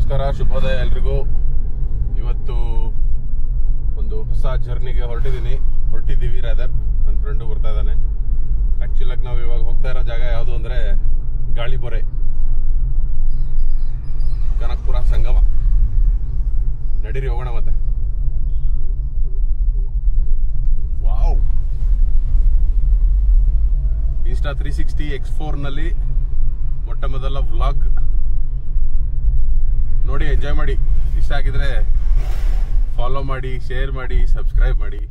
ನಮಸ್ಕಾರ ಶುಭೋದಯ ಎಲ್ರಿಗೂ ಇವತ್ತು ಒಂದು ಹೊಸ ಜರ್ನಿಗೆ ಹೊರಟಿದ್ದೀನಿ ಹೊರಟಿದ್ದೀವಿ ರಾದರ್ ನನ್ನ ಫ್ರೆಂಡು ಬರ್ತಾ ಇದ್ದಾನೆ ಆಕ್ಚುಲಾಗಿ ನಾವು ಇವಾಗ ಹೋಗ್ತಾ ಇರೋ ಜಾಗ ಯಾವುದು ಅಂದರೆ ಗಾಳಿಬೊರೆ ಕನಕಪುರ ಸಂಗಮ ನಡೀರಿ ಹೋಗೋಣ ಮತ್ತೆ wow Insta three sixty X ಫೋರ್ನಲ್ಲಿ ಮೊಟ್ಟ ಮೊದಲ ವ್ಲಾಗ್ ನೋಡಿ ಎಂಜಾಯ್ ಮಾಡಿ ಇಷ್ಟ ಆಗಿದ್ರೆ ಫಾಲೋ ಮಾಡಿ ಶೇರ್ ಮಾಡಿ ಸಬ್ಸ್ಕ್ರೈಬ್ ಮಾಡಿ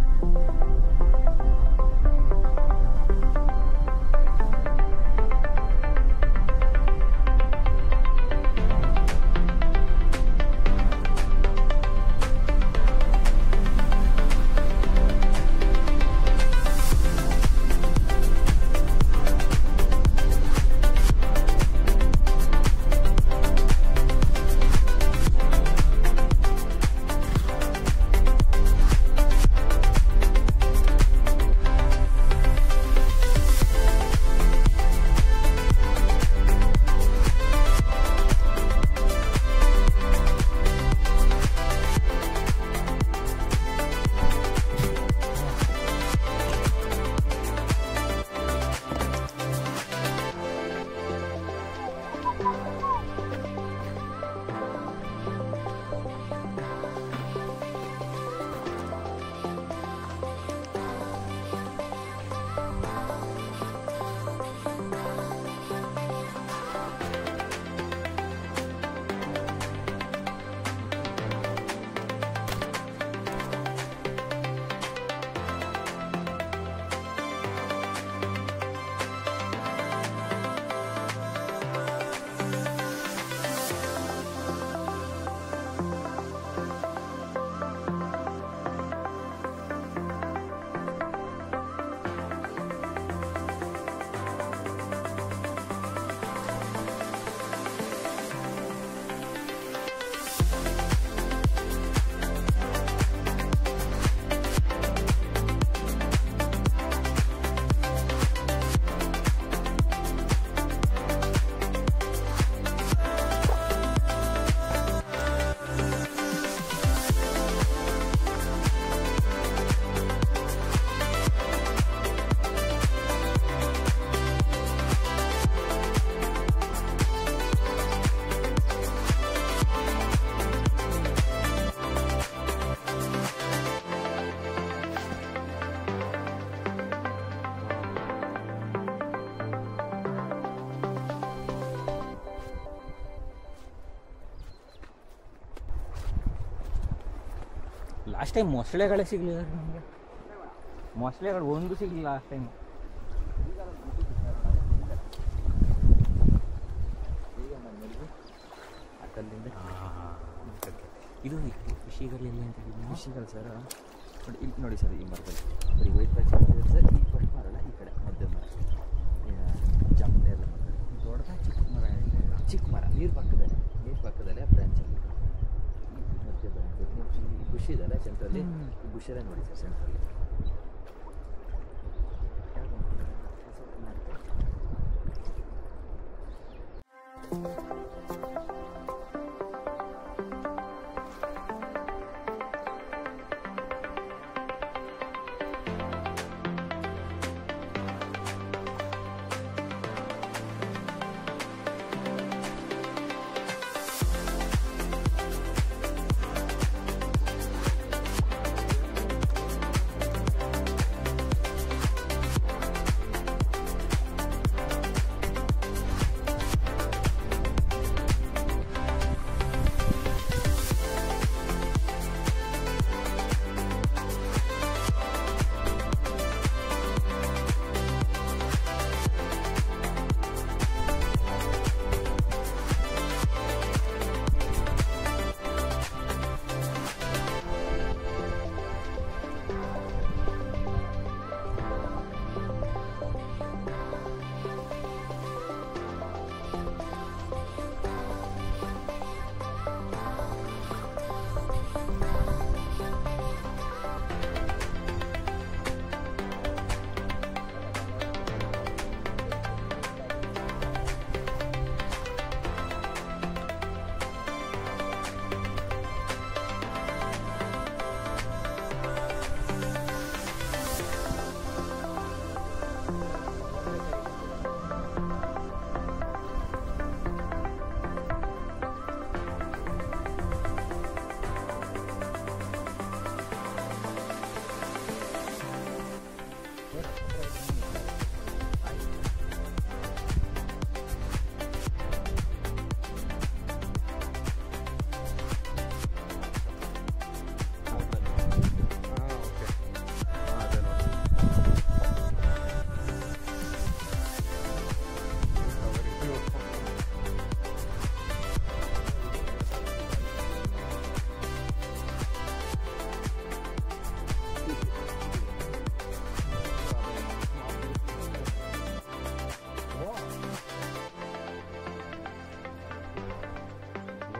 ಲಾಸ್ಟ್ ಟೈಮ್ ಮೊಸಳೆಗಳೇ ಸಿಗಲಿಲ್ಲ ನಮಗೆ ಮೊಸಳೆಗಳು ಒಂದು ಸಿಗಲಿಲ್ಲ ಲಾಸ್ಟ್ ಟೈಮ್ ಇದು ಖುಷಿಗಳೆಲ್ಲ ಅಂತ ಹೇಳಿದ್ವಿ ಖುಷಿಗಳು ಸರ್ ನೋಡಿ ಇಲ್ಲಿ ನೋಡಿ ಸರ್ ಈ ಮರದಲ್ಲಿ ಬರೀ ವೈಟ್ ಪ್ಯಾಚ್ ಸರ್ ಈ ಫಸ್ಟ್ ಮರ ಅಲ್ಲ ಈ ಕಡೆ ಮಧ್ಯ ಮರ ಜಾಮೂನ್ ಎಲ್ಲ ಮರ ದೊಡ್ಡದ ಚಿಕ್ಕ ಮರ ಇದೆ. ಚಿಕ್ಕ ಮರ ನೀರು ಪಕ್ಕದಲ್ಲೇ ನೀರು ಪಕ್ಕದಲ್ಲೇ ಬ್ರಾಂಚಲ್ಲಿ ಮಧ್ಯ ಬ್ರಾಂಚ್ ಈ ಬುಷ್ ಇದೆಲ್ಲ ಸೆಂಟ್ರಲ್ಲಿ ಈ ಬುಷಲ್ಲೇ ನೋಡಿ ಸರ್ ಸೆಂಟ್ರಲ್ಲಿ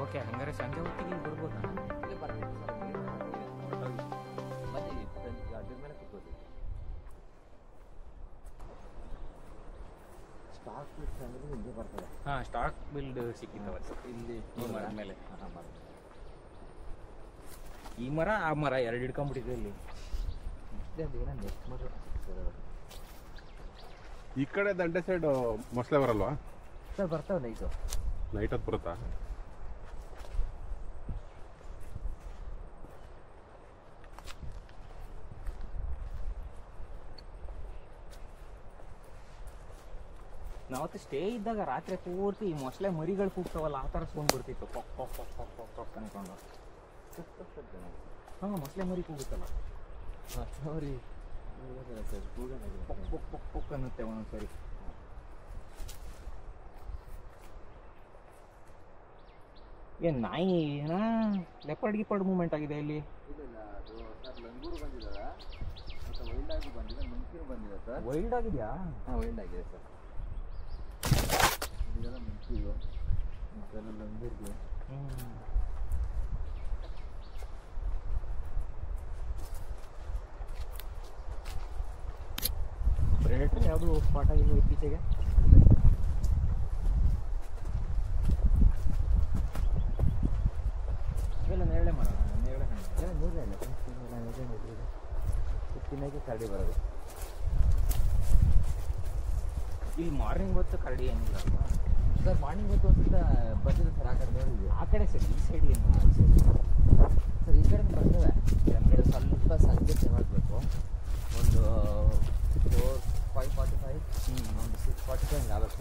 ಓಕೆ ಹಂಗಾರೆ ಸಂಜೆ ಹೊತ್ತಿಗೆ ಇಲ್ಲಿ ಬರ್ಬೋದಾ ಇಲ್ಲೇ ಬರ್ಬೇಕು ಸರ್ ನೀರು ಹೊರ್ಟೋಗಿ. ಬನ್ನಿ ಫ್ರೆಂಡ್ ಅದ್ರ ಮೇಲೆ ಕೂತ್ಕೋತೀವಿ ಸ್ಟಾಕ್ ಫಿಕ್ಸ್ ಅಂದ್ರೆ ಇಲ್ಲೇ ಬರ್ತದೆ ಹಾಂ ಸ್ಟಾಕ್ ಬಿಲ್ಡ್ ಸಿಕ್ಕಿದ್ದವತ್ತು ಇಲ್ಲಿ ಈ ಮರದ ಮೇಲೆ. ಹಾಂ ಮರ ಈ ಮರ ಆ ಮರ ಎರಡು ಹಿಡ್ಕೊಂಡ್ಬಿಟ್ಟಿದೆ ಇಲ್ಲಿ ಇಷ್ಟೇ ಅದು ಏನೋ ನೆಕ್ಸ್ಟ್ ಮರ ಸರ್ ಅದು. ಈ ಕಡೆ ದಂಡೆ ಸೈಡ್ ಮೊಸಳೆ ಬರಲ್ವಾ ಸರ್ ಬರ್ತಾವೆ ನೈಟು ನೈಟ್ ಹೊತ್ತು ಬರುತ್ತಾ ನಾವತ್ತು ಸ್ಟೇ ಇದ್ದಾಗ ರಾತ್ರಿ ಪೂರ್ತಿ ಈ ಮೊಸಳೆ ಮರಿಗಳು ಕೂಗ್ತಾವಲ್ಲ ಆ ಥರ ಸೌಂಡ್ ಬರ್ತಿತ್ತು ಪಕ್ ಪಕ್ ಪಕ್ ಪಕ್ ಪಕ್ ಪಕ್ ಅನ್ಕೊಂಡು ಹಾಂ ಮೊಸಳೆ ಮರಿ ಕೂಗುತ್ತಲ್ಲ ಸಾರಿ ಸರ್ ಪಕ್ ಪಕ್ ಪಕ್ ಪಕ್ ಅನ್ನುತ್ತೆ ಒಂದೊಂದ್ಸರಿ ಏನ್ ನಾಯಿ ಏನಾ ಲೆಪರ್ಡ್ ಗಿಪರ್ಡ್ ಮೂವ್ಮೆಂಟ್ ಆಗಿದೆ ಇಲ್ಲಿ ಇಲ್ಲ ಇಲ್ಲ ಅದು ಸರ್ ಲಂಗೂರು ಬಂದಿದ್ದಾವೆ ಮತ್ತು ವೈಲ್ಡ್ ಆಗಿ ಬಂದಿದೆ ಮುಂಚಿನ ಬಂದಿದೆ ಸರ್ ವೈಲ್ಡ್ ಆಗಿದೆಯಾ ಹಾಂ ವೈಲ್ಡ್ ಆಗಿದೆ ಸರ್ ಇದೆಲ್ಲ ಮುಂಚಿದು ಮತ್ತೆಲ್ಲ ಲಂಗೂರ್ಗೆ ಪ್ರೆಡೇಟರ್ ಯಾವುದು ಸ್ಪಾಟ್ ಆಗಿಲ್ವ ಇತ್ತೀಚೆಗೆ ಇವೆಲ್ಲ ನೇರಳೆ ಮರ ನೇರಳೆ ಹಣ್ಣು ನೂರೇ ಇಲ್ಲ ನೂರೇ ನೋಡಿದ್ರೆ ತಿನ್ನೋಕ್ಕೆ ಕರಡಿ ಬರೋದು ಇಲ್ಲಿ ಮಾರ್ನಿಂಗ್ ಹೊತ್ತು ಕರಡಿ ಏನಿಲ್ಲ ಅಲ್ವಾ ಸರ್ ಮಾರ್ನಿಂಗ್ ಹೊತ್ತು ಒಂದ್ಸಲ ಬಂದಿದೆ ಸರ್ ಆ ಕಡೆ ನೋಡಿದ್ವಿ ಆ ಕಡೆ ಸೈಡ್ ಈ ಸೈಡ್ ಏನು ಸರ್ ಈ ಕಡೆ ಬರ್ತವೆ ಅಂದರೆ ಸ್ವಲ್ಪ ಸಂಜೆ ಮಾಡಬೇಕು ಒಂದು ಫೋರ್ ಫೈವ್ ಫಾರ್ಟಿ ಫೈವ್ ಒಂದು ಸಿಕ್ಸ್ ಫಾರ್ಟಿ ಫೈವ್ ಆಗುತ್ತೆ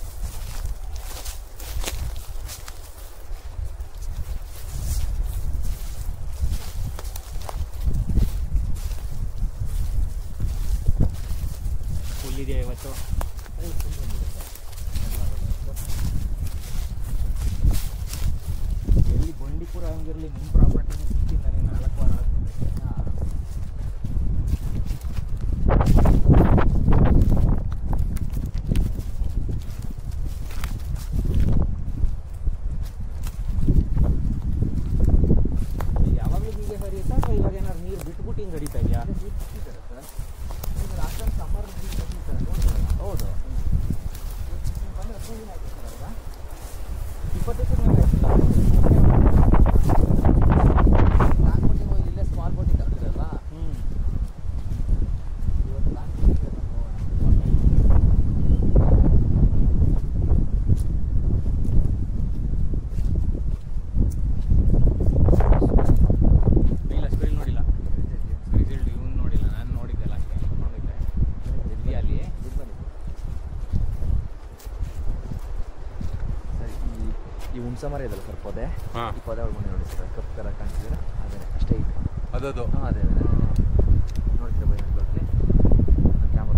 ಫುಲ್ ಇದೆಯಾ ಇವತ್ತು ಎಲ್ಲಿ ಬಂಡೀಪುರ ಹಂಗಿರಲಿ ನಿಮ್ಮ ಪ್ರಾಪರ್ಟಿನ ಸಿಕ್ಕಿದ್ದಾನೆ ನಾಲ್ಕು ವಾರ ಆದ್ಮೇಲೆ. ಇಲ್ಲಿ ಯಾವಾಗಲೂ ಹೀಗೆ ಹರಿಯುತ್ತಾ ಅಥವಾ ಇವಾಗ ಏನಾದ್ರು ನೀರು ಬಿಟ್ಬಿಟ್ಟು ಹಿಂಗೆ ಹರಿತಾ ಇದೆಯಾ ಸರ್ ಅಷ್ಟೊಂದು ಸಮ್ಮರ್ ಹೌದು ಬಂದರೆ ಹದಿನೈದು ದಿನ ಆಯ್ತು ಸರ್ ಅಲ್ವಾ ಇಪ್ಪತ್ತು ಮೇಲೆ ಲಾಂಗ್ ಬೋಟಿಂಗ್ ಹೋಗಿ ಇಲ್ಲೇ ಸ್ಮಾಲ್ ಬೋಟಿಂಗ್ ತರ್ತಿರಲ್ಲ ಹ್ಞೂ ಇವತ್ತು ಲಾಂಗ್ ಬೋಟಿಂಗ್ ಇಲ್ಲ ಸ್ಪಿಲ್ ನೋಡಿಲ್ಲ ರಿಸಲ್ಟ್ ಇವನು ನೋಡಿಲ್ಲ ನಾನು ನೋಡಿದ್ದೆ ಲಾಸ್ಟ್ ಟೈಮ್ ನೋಡಿದ್ದೆ ಇದೆಯಾ ಅಲ್ಲಿ ಸರಿ ಈ ಈ ಹುಣ್ಸ ಮರ ಇದಲ್ಲ ಸರ್ ಪೊದೆ ಹಾ ಈ ಪೊದೆ ಒಳಗೆ ನೋಡಿ ಸರ್ ಕಪ್ಪು ಕಲರ್ ಕಾಣಿಸಿದ್ರೆ ಅದೇ ಅಷ್ಟೇ ಇದು ಅದದು ಹಾಂ ಅದೇ ಅದೇ ನೋಡ್ತೀರಾ ಬೈ ನನಗೆ ಕ್ಯಾಮ್ರಾ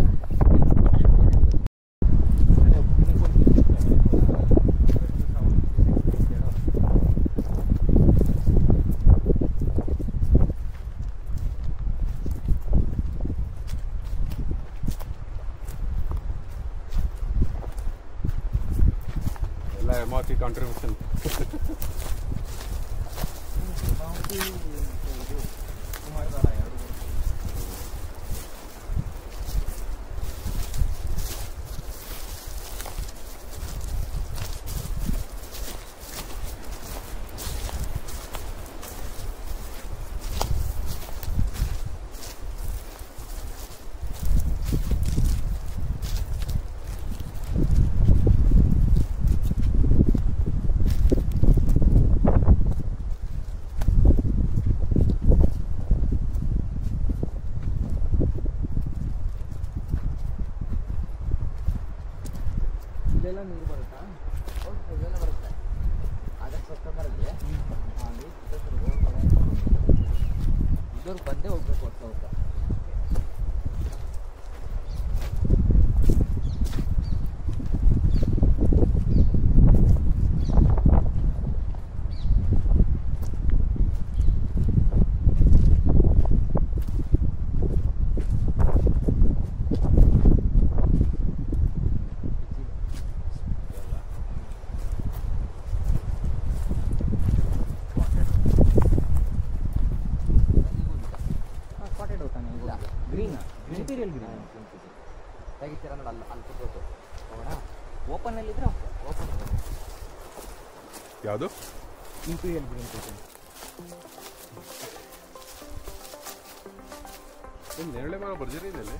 ಎಲ್ಲ ಎಮಾತಿ ಕಾಂಟ್ರಿಬ್ಯೂಷನ್ ಕುಮಾರಧಾರ ಎರಡು ಇಂಪೀರಿಯಲ್ ಗ್ರೀನ್ ತೆಗಿತೀರ ನೋಡಿ ಅಲ್ಲಿ ಅಲ್ಲಿ ಕೂತ್ಕೋತು ಹೋಗೋಣ ಓಪನ್ ಅಲ್ಲಿದ್ರೆ ಓಪನ್ ಯಾವುದು ಇಂಪೀರಿಯಲ್ ಗ್ರೀನ್ ಕೊಡ್ತೀನಿ ನೇರಳೆ ಮರ ಬರ್ಜರಿ ಇಲ್ಲಿ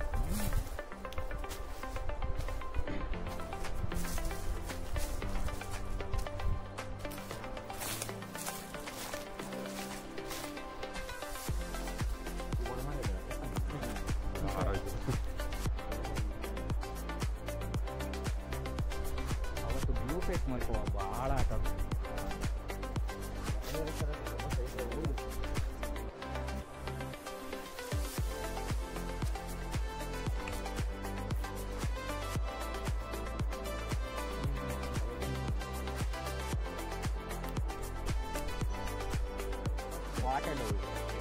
ಅವತ್ತು ಬ್ಲೂ ಫೇಸ್ ಮಾಡ್ಕೋ ಭಾಳ ಆಟ ಆಡ್ತು. ವಾಟರ್ ಡೌ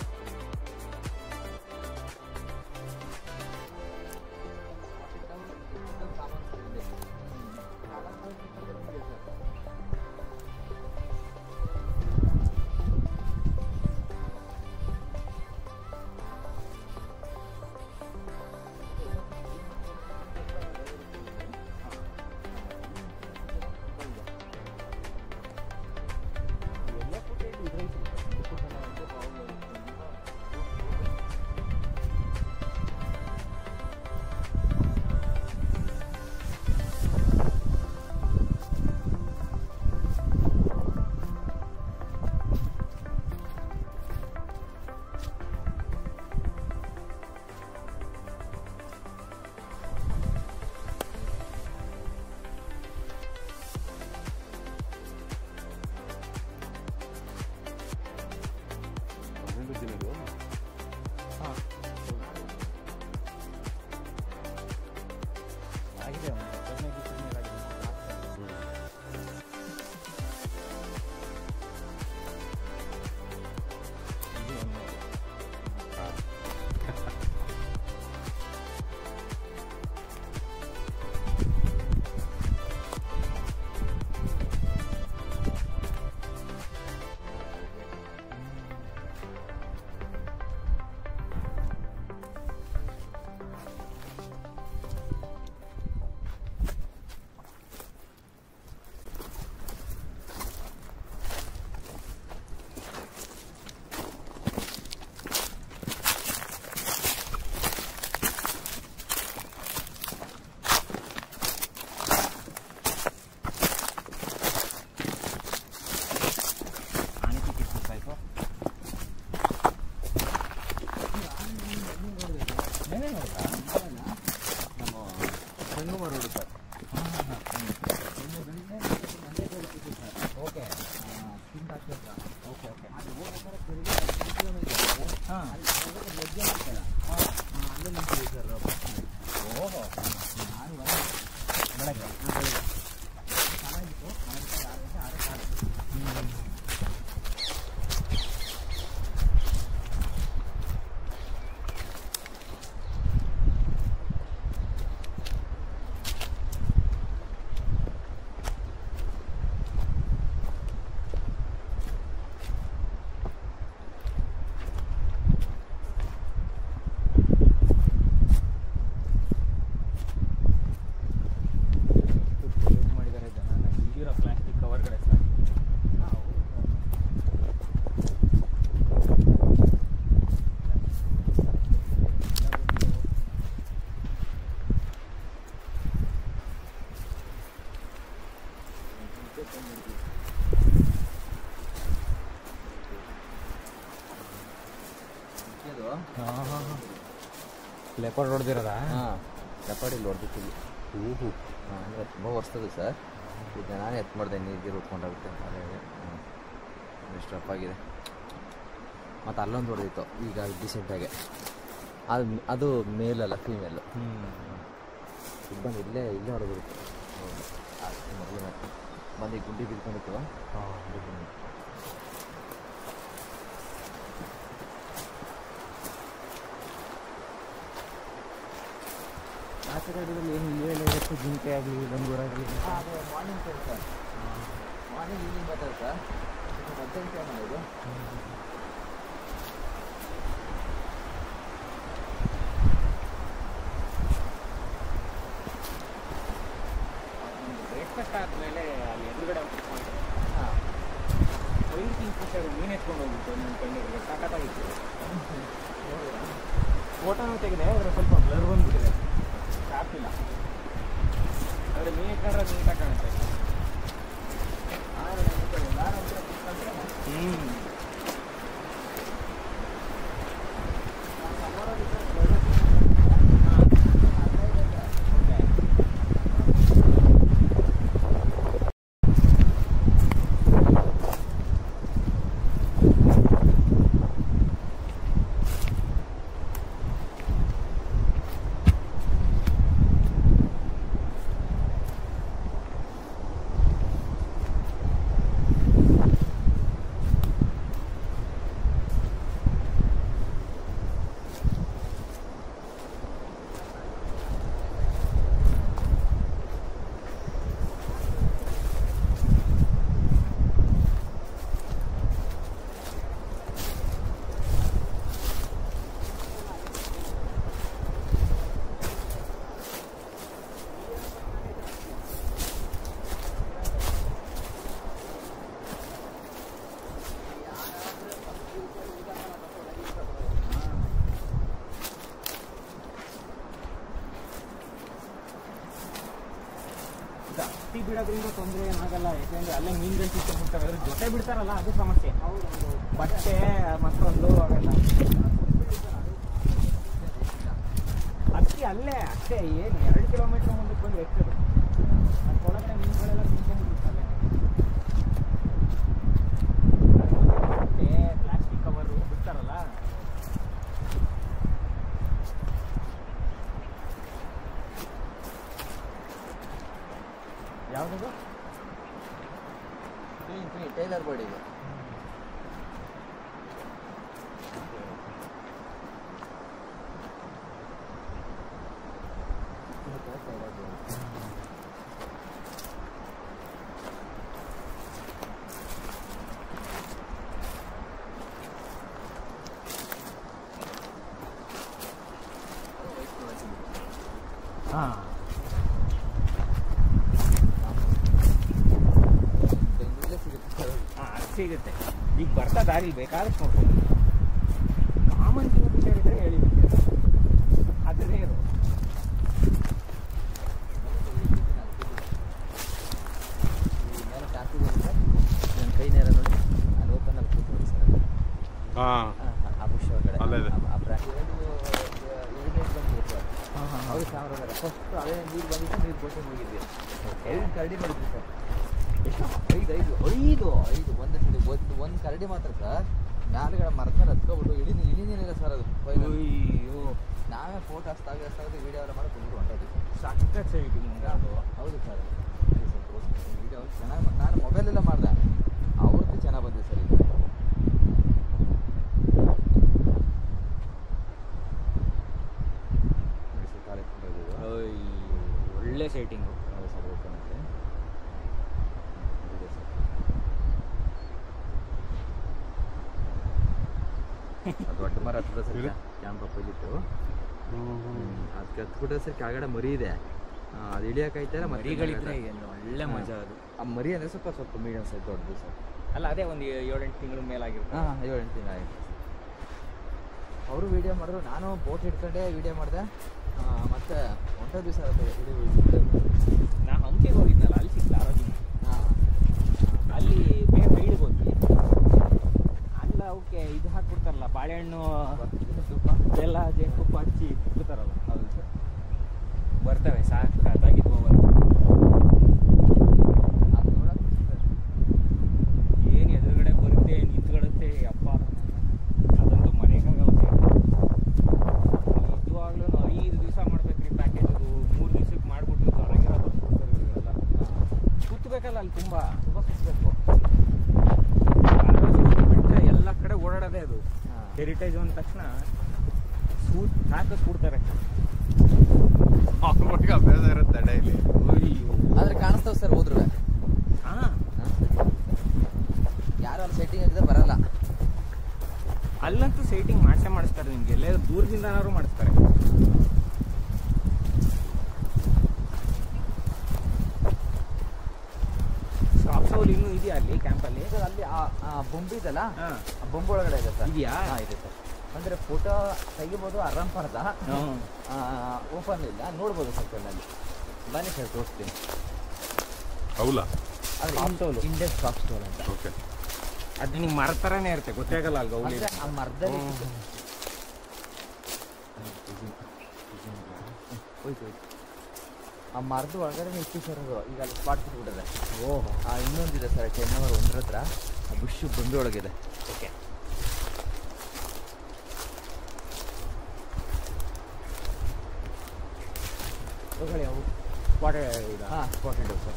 ಆಗಿದೆ ಒಂದು ಹದಿನೈದು ದಿವಸದ ಮೇಲೆ ಆಗಿದೆ. ಇದು ಒಂದು ಆನೆಗೆ ಕಿತ್ಬಿಡ್ತಾಯ್ತು. ನೆನ್ನೆ ನೋಡ್ದಾ? ನಮ್ಮ ಹಣ್ಣು ಮರೋಡು ಸರ್ ಓಕೆ ಓಕೆ ಓಕೆ ಹಾಂ ಓಹೋ ಬೆಳಗ್ಗೆ ಯೂಸ್ ಮಾಡಿದ್ದಾರೆ ಜನ ಈಗಿರೋ ಪ್ಲಾಸ್ಟಿಕ್ ಕವರ್ಗಳೇ ಸರ್ ಇದು ಹಾಂ ಹಾಂ ಹಾಂ ಲೆಪರ್ಡ್ ಹೊಡೆದಿರೋದಾ ಹಾಂ ಚಪಾಟಿಲಿ ಹೊಡೆದಿತ್ತು ಹ್ಞೂ ಹಾಂ ಅಂದರೆ ತುಂಬ ವರ್ಷದ ಸರ್ ಈಗ ನಾನೇ ಎತ್ತು ಮಾಡಿದೆ ನೀರಿಗೆ ಉಟ್ಕೊಂಡಾಗುತ್ತೆ ಅಂತ ಹೇಳಿ ಎಷ್ಟು ರಫ್ ಆಗಿದೆ ಮತ್ತು ಅಲ್ಲೊಂದು ಹೊಡೆದಿತ್ತು ಈಗ ಡಿಸೆಂಟಾಗೆ ಅದು ಅದು ಮೇಲಲ್ಲ ಫೀಮೇಲು ಹ್ಞೂ ಬಂದು ಇಲ್ಲೇ ಇಲ್ಲೇ ಹೊಡೆದಿರುತ್ತೆ ಮೊದಲು ಬಂದು ಈ ಗುಂಡಿ ಬಿದ್ಕೊಂಡಿತ್ತು ಹಾಂ ಆ ಕಡೆಗಳಲ್ಲಿ ಏನು ಇಲ್ಲೇ ಇರುತ್ತೆ ಜಿಂಕೆ ಆಗಲಿ ಡಂಗೂರಾಗಲಿ ಅದು morning time sir morning evening ಬರ್ತದೆ ಸರ್ ಮಧ್ಯಾಹ್ನ ಟೈಮ್ ಇದು ಸರ್ ಮೀನು ಎತ್ಕೊಂಡು ಹೋಗ್ಬಿಟ್ಟು ನನ್ನ ಕಣ್ಣಿಗೆ ಸಖತ್ತಾಗಿತ್ತು ಫೋಟೋನು ತೆಗೆದೆ ಆದರೆ ಸ್ವಲ್ಪ ಬ್ಲರ್ ಬಂದ್ಬಿಟ್ಟಿದೆ ಶಾರ್ಪ್ ಇಲ್ಲ ಆದರೆ ಮೀನು ಎತ್ಕೊಂಡ್ರೆ ನೀಟಾಗಿ ಕಾಣುತ್ತೆ ಹ್ಞೂ ಹತ್ತಿ ಬಿಡೋದ್ರಿಂದ ತೊಂದರೆ ಏನಾಗಲ್ಲ ಯಾಕೆಂದ್ರೆ ಅಲ್ಲೇ ಮೀನುಗಳು ಸಿಕ್ಕಿಬಿಡ್ತವೆ ಅದ್ರ ಜೊತೆ ಬಿಡ್ತಾರಲ್ಲ ಅದು ಸಮಸ್ಯೆ ಬಟ್ಟೆ ಮತ್ತೊಂದು ಅವೆಲ್ಲ ಹತ್ತಿ ಅಲ್ಲೇ ಅಷ್ಟೇ ಏನು ಎರಡು ಕಿಲೋಮೀಟರ್ ಮುಂದಕ್ಕೆ ಬಂದು ಹೆಚ್ಚದು ಅದರೊಳಗಡೆ ಮೀನುಗಳೆಲ್ಲ ತಿನ್ಕೊಂಡ್ಬಿಡುತ್ತಲ್ಲೇ ಬಟ್ಟೆ ಪ್ಲಾಸ್ಟಿಕ್ ಕವರು ಬಿಡ್ತಾರಲ್ಲ ಯಾವುದದು ಟೈಲರ್ ಬಾಡಿಗೆ ಹಾಂ ಬೆಂಗಳೂರಲ್ಲೇ ಸಿಗುತ್ತೆ ಹಾಂ ಅದು ಸಿಗುತ್ತೆ ಈಗ ಬರ್ತಾ ದಾರಿಲಿ ಬೇಕಾದಷ್ಟು ನೋಡ್ಕೊಂಡು ಕಾಮನ್ ಕಿಲೋಮೀಟರ್ ಇದ್ರೆ ಹೇಳಿ ಅದು ರೇರು ಮೇಲೆ ಟ್ಯಾಪಿಗೆ ಹೋಗಿದ್ರೆ ನನ್ನ ಕೈ ನೇರ ನೋಡಿ ಅಲ್ಲಿ ಓಪನ್ ಅಲ್ಲಿ ಕೂತ್ ನೋಡಿ ಸರ್ ಹಾ ಆ ಬುಷ್ ಒಳಗಡೆ ಅಲ್ಲೇ ಇದೆ. ಆ- ಆ ಬ್ರ್ಯಾಂಡ್ ಎರಡು ಎರಡನೇ ಬಂದಿದೆ ಸರ್ ಹೌದು ಸಾವಿರ ಫಸ್ಟ್ ಅದೇ ನೀರು ಬಂದಿತ್ತು ನೀರು ಬೋಟಿಂಗ್ ಹೋಗಿದ್ವಿ ಎರಡು ಕರಡಿ ನೋಡಿದ್ವಿ ಸರ್ ಎಷ್ಟು ಐದು ಐದು ಐದು ಐದು ಒಂದು ಸರಿ ಒಂದು ಒಂದು ಕರಡಿ ಮಾತ್ರ ಸರ್ ಮ್ಯಾಲ್ಗಡೆ ಮರದ ಮೇಲೆ ಹತ್ಕೊಬಿಟ್ಟು ಇಳಿ ಇಳಿನೇನಿಲ್ಲ ಸರ್ ಅದು final. ಅಯ್ಯೋ ನಾವೇ ಫೋಟೋ ಹಚ್ತಾಗ ಹಚ್ತಾಗ ವಿಡಿಯೋ ಎಲ್ಲ ಮಾಡಿ ಬಂದು ಹೊಂಟೋದ್ವಿ ಸಖತ್ ಸೈಟಿಂಗ್ ಅದು ಹೌದು ಸರ್ ವಿಡಿಯೋ ಚೆನ್ನಾಗಿ ನಾನು ಮೊಬೈಲೆಲ್ಲ ಮಾಡಿದೆ ಅವ್ರದ್ದು ಚೆನ್ನಾಗಿ ಬಂದಿದೆ ಸರ್ ಇದು ನೋಡಿ ಸರ್ ಕಾಲೇಜ್ ಅಯ್ಯೋ ಒಳ್ಳೆ ಸೈಟಿಂಗು ಹೌದು ಸರ್ ಓಪನ್ ಇದೆ ಇದೆ ಸರ್ ಅದು ದೊಡ್ಡ ಮರ ಹತ್ತದ ಸರ್ ಇದೆ? ಕ್ಯಾಂಪ್ ಅಪ್ಪೋಸಿಟ್ಟು ಅದಕ್ಕೆ ಹತ್ಬಿಟ್ರೆ ಸರ್ ಕೆಳಗಡೆ ಮರಿ ಇದೆ ಆ, ಅದು ಇಳಿಯೋಕೈತಾರೆ ಮರಿಗಳಿದ್ರೆ ಏನು ಒಳ್ಳೆ ಮಜಾ ಅದು ಆ ಮರಿ ಅಂದರೆ ಸ್ವಲ್ಪ ಸ್ವಲ್ಪ ಮೀಡಿಯಂ ಸೈಜ್ ದೊಡ್ಡದು ಸರ್ ಅಲ್ಲ ಅದೇ ಒಂದು ಏಳೆಂಟು ತಿಂಗಳ ಮೇಲಾಗಿರುತ್ತೆ ಹಾಂ ಏಳು ಎಂಟು ತಿಂಗಳು ಆಯಿತು ಅವರು ವೀಡಿಯೋ ಮಾಡಿದ್ರು ನಾನು ಬೋಟ್ ಹಿಡ್ಕೊಂಡೆ ವೀಡಿಯೋ ಮಾಡಿದೆ ಮತ್ತು ಹೊಂಟೋದ್ವಿ ಸರ್ ಅದು ಇಳಿ ನಾ ಹಂಪಿಗೆ ಹೋಗಿದ್ನಲ್ಲ ಅಲ್ಲಿ ಸಿಕ್ತ ಆರೋಗ್ಯ ಹಾಂ ಅಲ್ಲಿ ಬೇರೆ ಸೈಡ್ಗೆ ಹೋದ್ವಿ ಅಲ್ಲ ಅವಕ್ಕೆ ಇದು ಹಾಕ್ಬಿಡ್ತಾರಲ್ಲ ಬಾಳೆಹಣ್ಣು ತುಪ್ಪ ಬೆಲ್ಲ ಜೇನುತುಪ್ಪ ಹಚ್ಚಿ ಬಿಡ್ತಾರಲ್ಲ ಹೌದು ಸರ್ ಬರ್ತವೆ ಸಾಕಾಗಿದ್ವು ಅವು ಅದು ನೋಡೋಕೆ ಏನು ಎದುರುಗಡೆ ಬರುತ್ತೆ ನಿಂತ್ಕೊಳ್ಳುತ್ತೆ ಅಪ್ಪ ಅದಂತೂ ಮರೆಯೋಕ್ಕಾಗಲ್ಲ ನಿಜವಾಗ್ಲೂ ಐದು ದಿವಸ ಮಾಡ್ಬೇಕ್ರಿ ಪ್ಯಾಕೇಜ್ ಅದು ಮೂರು ದಿವ್ಸಕ್ಕೆ ಮಾಡ್ಬಿಟ್ಟು ಚೆನ್ನಾಗಿರೋದು ಇವರೆಲ್ಲ ಸುತ್ತಬೇಕಲ್ಲ ಅಲ್ಲಿ ತುಂಬ ತುಂಬ ಸುತ್ತಬೇಕು ಬಿಟ್ಟರೆ ಎಲ್ಲ ಕಡೆ ಓಡಾಡೋದೇ ಅದು ಹಾಂ ಹೆರಿಟೇಜ್ ಅಂದ ತಕ್ಷಣ ಸೂಟ್ ಹಾಕಕ್ಕೆ ಕೊಡ್ತಾರೆ ಅವ್ರಿಗೆ ಅಭ್ಯಾಸ ಇರುತ್ತೆ ಡೈಲಿ ಆದರೆ ಕಾಣಿಸ್ತಾವೆ ಸರ್ ಹೋದ್ರು ಹಾಂ ಯಾರು ಅಲ್ಲಿ ಸೆಟ್ಟಿಂಗ್ ಆಗಿದ್ರೆ ಬರಲ್ಲ ಅಲ್ಲಂತೂ ಸೈಟಿಂಗ್ ಮಾಡಿಸೇ ಮಾಡಿಸ್ತಾರೆ ನಿಮ್ಗೆ ಎಲ್ಲೇ ದೂರದಿಂದನಾದ್ರು ಮಾಡಿಸ್ತಾರೆ ಸ್ಟಾಪ್ ಸೌಲ್ ಇನ್ನೂ ಇದೆಯಾ ಅಲ್ಲಿ ಕ್ಯಾಂಪಲ್ಲಿ ಸರ್ ಅಲ್ಲಿ ಆ ಆ ಬೊಂಬು ಇದೆಲ್ಲ ಹಾ. ಆ ಬೊಂಬು ಒಳಗಡೆ ಇದೆ ಸರ್ ಇದೆಯಾ? ಹಾ ಇದೆ ಸರ್ ಅಂದ್ರೆ ಫೋಟೋ ತೆಗಿಬೋದು ಆರಾಮ್ಪರ್ದ ಹ್ಮ್. ಓಪನ್ ಇಲ್ಲ ನೋಡ್ಬೋದು ಸರ್ ಕಣ್ಣಲ್ಲಿ ಬನ್ನಿ ಸರ್ ತೋರಿಸ್ತೀನಿ ಹೌಲ ಅದು Soft stone. Indian soft stone ಅಂತ ಓಕೆ ಅದು ನಿಂಗೆ ಮರ ಥರನೇ ಇರುತ್ತೆ ಗೊತ್ತೇ ಆಗಲ್ಲ ಅಲ್ಲಿ ಗೌಳಿ ಅಂದ್ರೆ ಆ ಮರದಲ್ಲಿ ಹ್ಮ್. ಹೋಯ್ತು ಹೋಯ್ತು ಆ ಮರದ ಒಳಗಡೆ ಇತ್ತು ಸರ್ ಅದು ಈಗ ಅಲ್ಲಿ ಸ್ಪಾಟ್ ಬಿಟ್ಬಿಟ್ಟಿದೆ ಓಹೋ ಆ ಇನ್ನೊಂದಿದೆ ಸರ್ ಟೆನ್ ಅವರ್ ಒಂದ್ರ ಹತ್ರ ಆ ಬುಷ್ ಬೊಂಬೆ ಒಳಗಿದೆ ಓಕೆ ತಗೊಳ್ಳಿ ಅವು ಸ್ಪಾಟ್ ಇದು ಹಾಂ ಸ್ಪಾಟೆಡ್ ಸರ್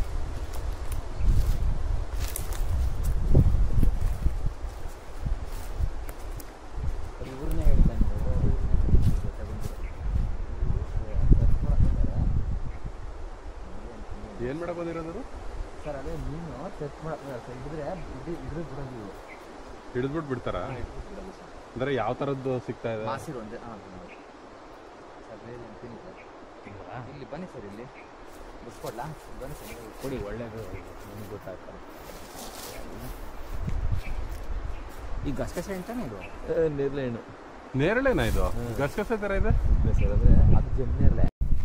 ಇವ್ರನ್ನೇ ಹೇಳ್ತಾನೆ ಏನ್ ಮಾಡಕ್ ಬಂದಿರೋದು ಸರ್ ಅದೇ ಮೀನು ಟಚ್ ಮಾಡಕ್ ಸರ್ ಹಿಡಿದ್ರೆ ಹಿಡಿ ಹಿಡಿದು ಬಿಡೋದು ಇವು ಹಿಡಿದ್ಬಿಟ್ಟು ಬಿಡ್ತಾರಾ ಅಂದ್ರೆ ಯಾವ ತರದ್ದು ಸಿಗ್ತಾ ಇದೆ ಮಾಸಿರು ಒಂದೇ ಹಾಂ ಸರ್ ಬೇರೆ ಅಂತೀನಿ ಸರ್ ಇಲ್ಲಿ ಬನ್ನಿ ಸರ್ ಇಲ್ಲಿ ಬಿಸ್ಕೊಡ್ಲಾ ಬನ್ನಿ ಸರ್ ನೀವು. ಕೊಡಿ ಒಳ್ಳೇದು ನಿಮ್ಗೆ ಗೊತ್ತಾಗ್ತದೆ ಈ ಗಸಗಸೆ ಅಂತಾನೆ ಇದು ನೇರ್ಲೇನು ನೇರಳೆನಾ ಇದು ಗಸಗಸೆ ತರ ಇದೆ ಸರ್ ಅಂದರೆ ಅದು ಜಮ್ನೇರ್ಲೆ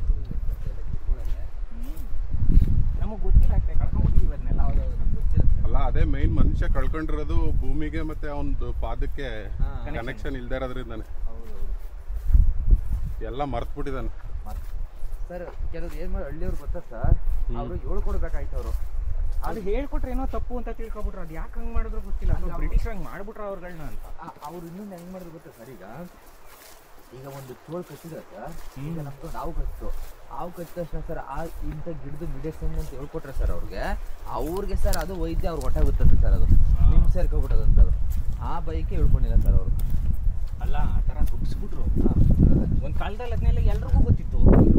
ನಮಗೆ ಗೊತ್ತಿಲ್ಲ ಅಷ್ಟೇ ಕಳ್ಕೊಂಡ್ಬಿಟ್ಟಿದ್ದೀವಿ ಅದನ್ನೆಲ್ಲ ನಮ್ಗೆ ಗೊತ್ತಿಲ್ಲ ಸರ್ ಅಲ್ಲ ಅದೇ ಮೈನ್ ಮನುಷ್ಯ ಕಳ್ಕೊಂಡಿರೋದು ಭೂಮಿಗೆ ಮತ್ತೆ ಅವನದು ಪಾದಕ್ಕೆ ಹಾ. ಕನೆಕ್ಷನ್ ಇಲ್ದೇ ಇರೋದ್ರಿಂದಾನೆ ಹೌದು ಎಲ್ಲ ಮರ್ತ್ ಬಿಟ್ಟಿದ್ದಾನೆ ಹೌದು ಸರ್ ಕೆಲವ್ರು ಏನು ಮಾಡಿ ಹಳ್ಳಿಯವ್ರು ಗೊತ್ತಾ ಸರ್ ಅವರು ಹೇಳ್ಕೊಡ್ಬೇಕಾಯ್ತು ಅವರು ಅದು ಹೇಳ್ಕೊಟ್ರೆ ಏನೋ ತಪ್ಪು ಅಂತ ತಿಳ್ಕೊಬಿಟ್ರು ಅದು ಯಾಕೆ ಹಂಗೆ ಮಾಡಿದ್ರು ಗೊತ್ತಿಲ್ಲ ಅದು ಬ್ರಿಟಿಷ್ ಹಂಗೆ ಮಾಡ್ಬಿಟ್ರು ಅವ್ರುಗಳ್ನ ಅಂತ ಅವ್ರು ಇನ್ನೊಂದು ಹೆಂಗ್ ಮಾಡಿದ್ರು ಗೊತ್ತಾ ಸರ್ ಈಗ ಈಗ ಒಂದು ಚೋಳು ಕಚ್ಚಿದ್ರೆ ಸರ್ ಹ್ಮ್. ಈಗ ನಮ್ದು ನಾವು ಕಚ್ಚಿತು ಹಾವು ಕಚ್ಚಿದ ತಕ್ಷಣ ಸರ್ ಆ ಇಂಥ ಗಿಡದ ಮೆಡಿಸಿನ್ ಅಂತ ಹೇಳ್ಕೊಟ್ರೆ ಸರ್ ಅವ್ರಿಗೆ ಅವ್ರಿಗೆ ಸರ್ ಅದು ವೈದ್ಯ ಅವ್ರಿಗೆ ಹೊಟ್ಟಾಗುತ್ತದೆ ಸರ್ ಅದು ನಿಮ್ ಸೇರ್ಕೊಬಿಟ್ಟದಂತದು ಆ ಬೈಕೆ ಹೇಳ್ಕೊಂಡಿಲ್ಲ ಸರ್ ಅವರು ಅಲ್ಲ ಆ ಥರ ಹುಟ್ಟಿಸ್ಬಿಟ್ರು ಒಂದು ಕಾಲದಲ್ಲಿ ಅದನ್ನೆಲ್ಲ ಎಲ್ರಿಗೂ ಗೊತ್ತಿತ್ತು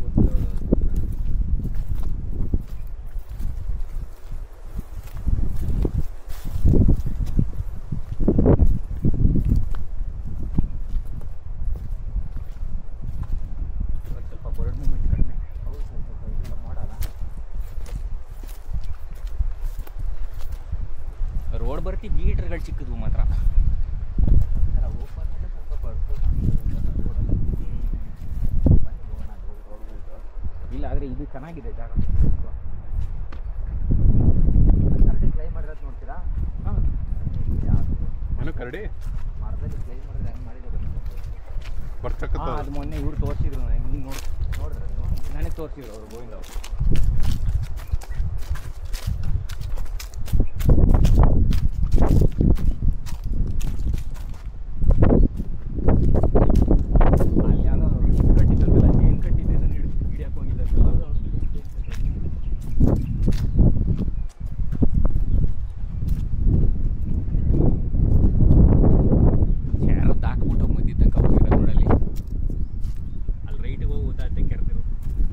ಇವತ್ತು ಸ್ವಲ್ಪ ಬರ್ಡ್ ಮೂಮೆಂಟ್ ಕಡಿಮೆ ಹೌದು ಸರ್ ಸ್ವಲ್ಪ ಇದೆಲ್ಲ ಮಾಡೋಣ ರೋಡ್ ಬರ್ತಿ ಮೀಟರ್ಗಳು ಚಿಕ್ಕದ್ವು ಮಾತ್ರ ಸರ್ ಓಪನ್ ಅಲ್ಲೇ ಸ್ವಲ್ಪ ಬಡ್ಕೊ ಬನ್ನಿ ಹೋಗೋಣ ರೋಡ್ ಬಿಟ್ಟು ಇಲ್ಲ ಆದರೆ ಇದು ಚೆನ್ನಾಗಿದೆ ಜಾಗ ಕರಡಿ ಟ್ರೈ ಮಾಡಿರೋದು ನೋಡ್ತೀರಾ ಹಾಂ ಯಾವುದು ಏನು ಕರಡಿ ಮರದಲ್ಲಿ ಟ್ರೈ ಮಾಡಿದ್ರೆ ಹೆಂಗೆ ಮಾಡಿದೆ ಬನ್ನಿ ಬರ್ತಕ್ಕಂಥ ಅದು ಮೊನ್ನೆ ಇವ್ರು ತೋರಿಸಿದ್ರು ನನಗೆ ನೀನು ನೋಡಿ ನೋಡಿದ್ರೆ ನೀವು ನನಗೆ ತೋರಿಸಿದ್ರು ಅವರು ಗೋವಿಂದ ಅವರು ಅಲ್ಲಿ ಯಾರೋ ಕಟ್ಟಿದ್ದಲ್ಲ ಚೇನ್ ಕಟ್ಟಿದ್ದನ್ನು ಹಿಡಿಯಕ್ಕೆ ಹೋಗಿದ್ದಲ್ಲ ಯಾರೋ ಹಾಕ್ಬಿಟ್ಟು ಮದ್ದಿ ತನಕ ಹೋಗಿರೋ ರೋಡಲ್ಲಿ ಅಲ್ಲಿ ರೈಟಿಗೆ ಹೋಗಿ ಊತಾಟೆ ಕೆರೆದಿರು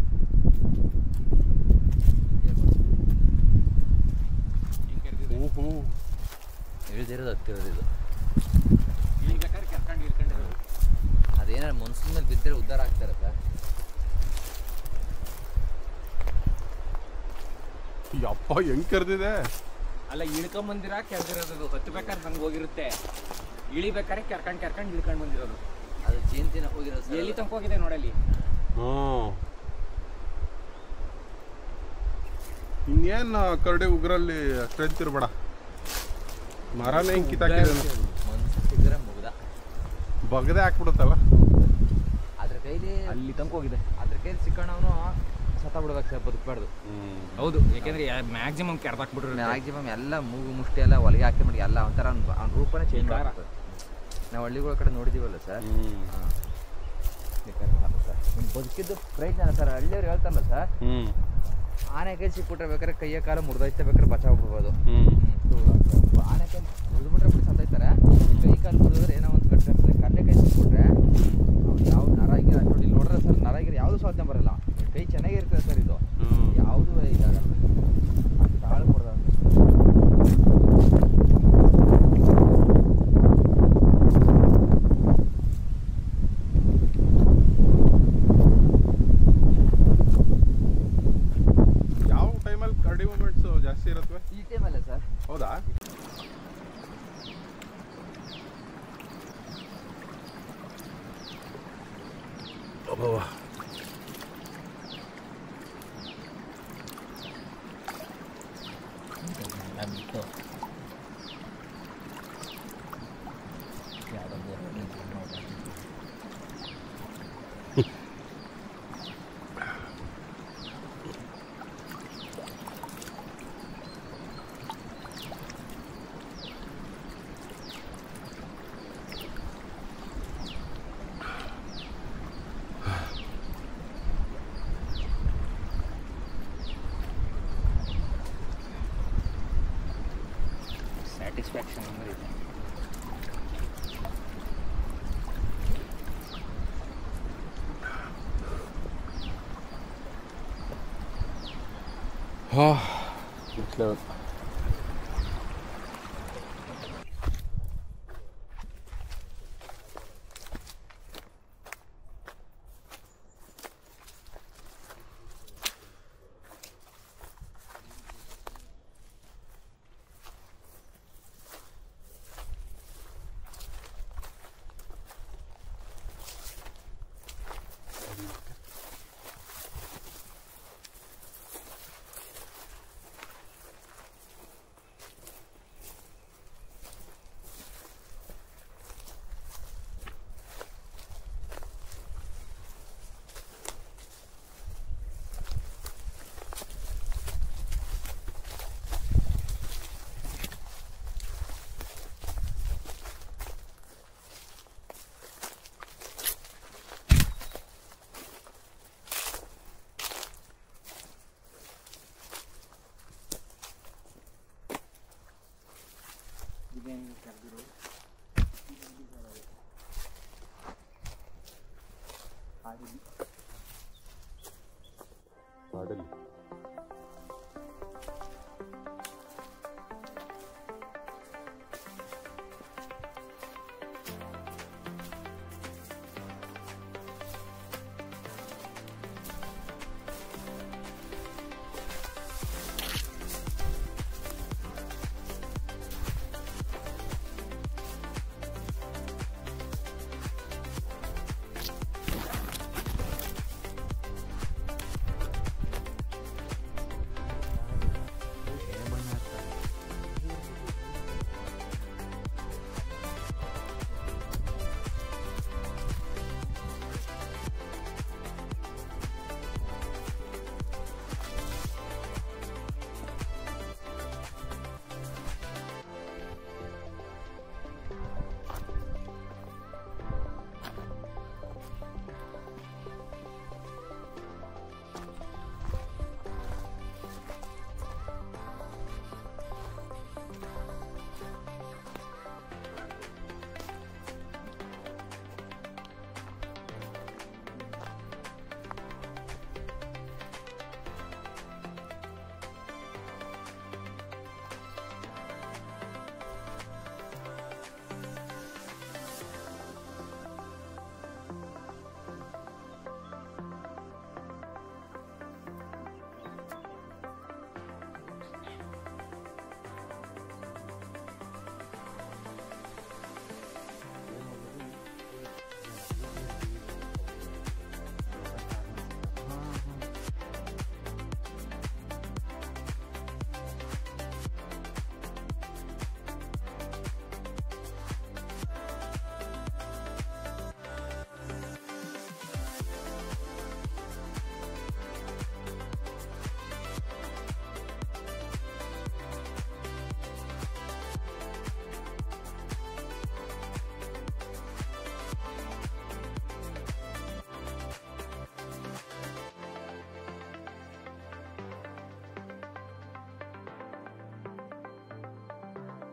ಹೆಂಗೆ ಕೆರೆದಿದೆ ಹೂ ಇಳಿದಿರೋದು ಹತ್ತಿರೋದು ಇದು ಇಳಿಬೇಕಾದ್ರೆ ಕೆರ್ಕೊಂಡು ಇಳ್ಕೊಂಡಿರೋದು ಅದೇನಾರು ಮನ್ಸಿನ ಮೇಲೆ ಬಿದ್ದರೆ ಉದ್ಧಾರ ಆಗ್ತಾರೆ ಸರ್ ಯಪ್ಪ ಹೆಂಗ್ ಕರ್ದಿದೆ ಅಲ್ಲ ಇಳ್ಕೊಂಬಂದಿರ ಕೆರೆದಿರೋದು ಹತ್ಬೇಕಾದ್ರೆ ನಂಗೆ ಹೋಗಿರುತ್ತೆ ಇಳಿಬೇಕಾದ್ರೆ ಕೆರ್ಕೊಂಡು ಕೆರ್ಕೊಂಡು ಇಳ್ಕೊಂಡು ಬಂದಿರೋದು ಅದು ಜೇನ್ ತಿನ್ನಕ್ಕೆ ಹೋಗಿರೋದು ಸರ್ ಎಲ್ಲಿ ತನಕ ಹೋಗಿದೆ ನೋಡಲ್ಲಿ ಹ್ಮ್ ಇನ್ನೇನ್ ಕರಡಿ ಉಗ್ರಲ್ಲಿ ಸ್ಟ್ರೆಂತ್ ಇರ್ಬೇಡ ಮರನೇ ಹಿಂಗ್ ಕಿತ್ತಾಕಿದೆ ಮನ್ಸು ಸಿಕ್ಕರೆ ಮುಗ್ದ ಬಗದೆ ಹಾಕ್ಬಿಡುತ್ತಲ್ಲ ಅದ್ರ ಕೈಲಿ ಅಲ್ಲಿ ತನಕ ಹೋಗಿದೆ ಅದ್ರ ಕೈಲಿ ಸಿಕ್ಕಣ್ಣವನು ಸತ್ತ ಬಿಡ್ಬೇಕು ಸರ್ ಬದುಕಬಾರ್ದು ಹೌದು ಯಾಕೆಂದ್ರೆ ಮ್ಯಾಕ್ಸಿಮಮ್ ಕೆರೆದಾಕ್ಬಿಟ್ರು ಮ್ಯಾಕ್ಸಿಮಮ್ ಎಲ್ಲ ಮೂಗು ಮುಷ್ಟಿ ಎಲ್ಲ ಒಳಗೆ ಹಾಕಿ ಮಾಡಿ ಎಲ್ಲ ಒಂಥರ ಅವ್ನ ಅವ್ನ ರೂಪನೇ ಚೇಂಜ್ ವಿಕಾರ. ಮಾಡ್ತಾರೆ ನಾವು ಹಳ್ಳಿಗಳ ಕಡೆ ನೋಡಿದೀವಲ್ಲ ಸರ್ ಹ್ಮ್ ಹಾಂ ಸರ್ ನಿಮ್ಗೆ ಬದುಕಿದ್ದು ಪ್ರಯತ್ನ ಸರ್ ಹಳ್ಳಿಯವ್ರು ಹೇಳ್ತಾರಲ್ಲ ಸರ್ ಹ್ಮ್ ಆನೆ ಕೈ ಸಿಕ್ಬಿಟ್ರೆ ಬೇಕಾದ್ರೆ ಕೈಯ ಕಾಲ ಮುರಿದೈತೆ ಬೇಕಾದ್ರೆ ಬಚಾವ್ ಬಿಡ್ಬೋದು ಹ್ಮ್ ಆನೆ ಕೈ ಮುರಿದ್ಬಿಟ್ರೆ ಬಿಟ್ಟು ಸತ್ತೈತಾರೆ ಕೈ ಕಾಲು ಮುರಿದ್ರೆ ಏನೋ ಒಂದು ಕಟ್ಟಾಗ್ತದೆ ಕಡಲೆ ಕೈ ಸಿಕ್ಬಿಟ್ರೆ ಅವ್ನು ಯಾವ ನರ ಗಿರ ನೋಡಿ ಇಲ್ಲಿ ನೋಡ್ರೆ ಸರ್ ನರ ಗಿರ ಯಾವುದು ಸಾಧನೆ ಬರಲ್ಲ ಕೈ ಚೆನ್ನಾಗಿರ್ತದೆ ಸರ್ ಇದು ಹ್ಮ್ ಯಾವುದು ಇದಾಗಲ್ಲ ತಾಳು ಕೊಡ್ದ ಯಾವ ಟೈಮಲ್ಲಿ ಕರಡಿ ಮೂಮೆಂಟ್ಸ್ ಜಾಸ್ತಿ ಇರತ್ವೆ ಈ ಟೈಮಲ್ಲೇ ಸರ್ ಹೌದಾ ಅಬ್ಬವ್ವ. ಬಿಟ್ಟು ಯಾವುದೊಂದು ನೋಡ್ಬೇಕು ಸ್ಯಾಟಿಸ್ಫ್ಯಾಕ್ಷನ್ ಅಂದ್ರೆ ಇದೆ ಹಾ next level. ಇದೇನು ಕರೆದಿರೋ ಕಾಡಲ್ಲಿ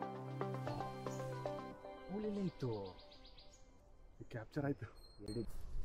ಮೂಲೆಯಲ್ಲೇ ಇತ್ತು ಕ್ಯಾಪ್ಚರ್ ಆಯ್ತು ಎರಡು